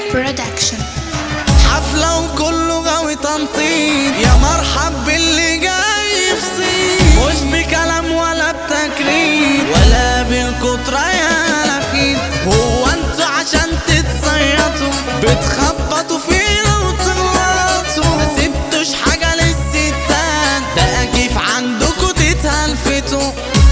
برودكشن حفلة وكله غاوي تنطيط يا مرحب باللي جاي في صيت مش بكلام ولا بتكريم ولا بالكترة يا لفيت هو انتوا عشان تتصيطوا بتخبطوا فينا وتغلطوا ما سبتوش حاجة للستات ده كيف عندكوا تتهلفتوا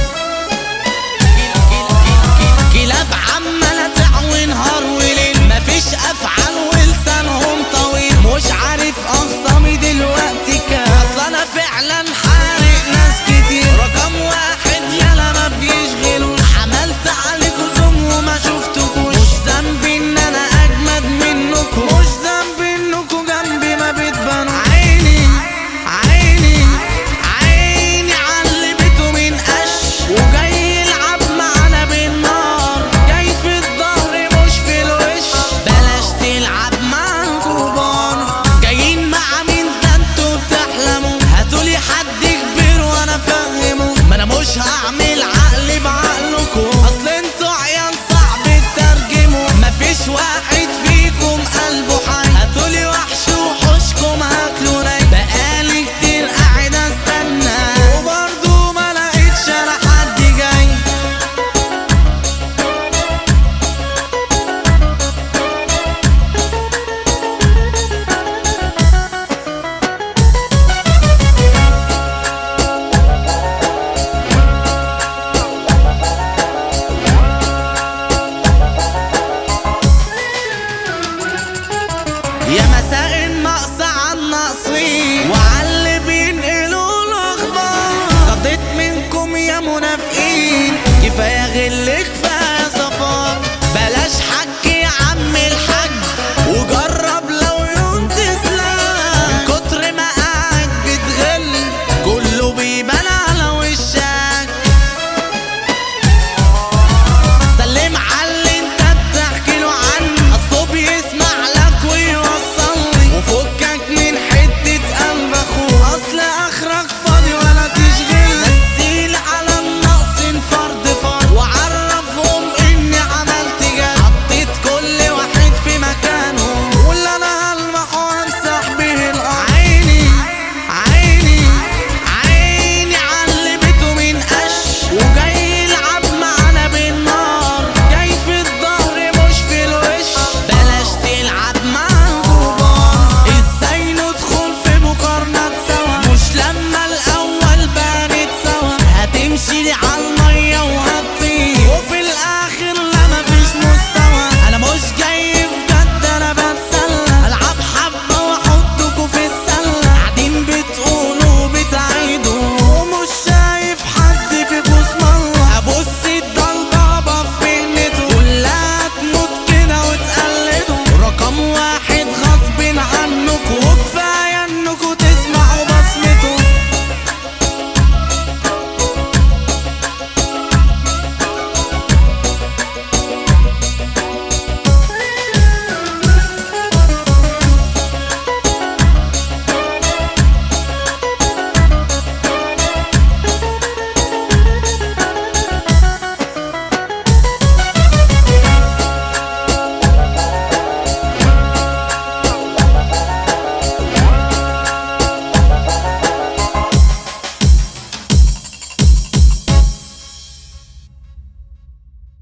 كلاب عمالة تعوي نهار وليل مفيش أفعال ولسانهم طويل مش عارف أخصامي دلوقتي كام أصل أنا فعلا حارق ناس كتير رقم واحد يلا ما بيشغلوش عملت عليكوا زوم وما شفتكوش مش ذنبي إن أنا أجمد منكم مش ذنبي إنكوا جنبي ما بتبانوا عيني عيني عيني عاللي بيته من قش وجاي يلعب معانا بالنار جاي في الظهر مش في الوش بلاش تلعب مع الكبار جايين مع مين ده انتوا بتحلموا هاتولي حد كبير وانا فهمه ما انا مش هعمل عقلي بعقلكم اصل انتوا عيال صعب تترجموا مفيش واحد فيكم قلبه حي هاتولي وحش وحوشكم هاكلوا ناي بقالي كتير قاعد استنى وبرضه ما لقيتش انا حد جاي يا مساء النقص عن ناقصين وعلى بينقلوا الاخبار قضيت منكم يا منافقين كفايه غل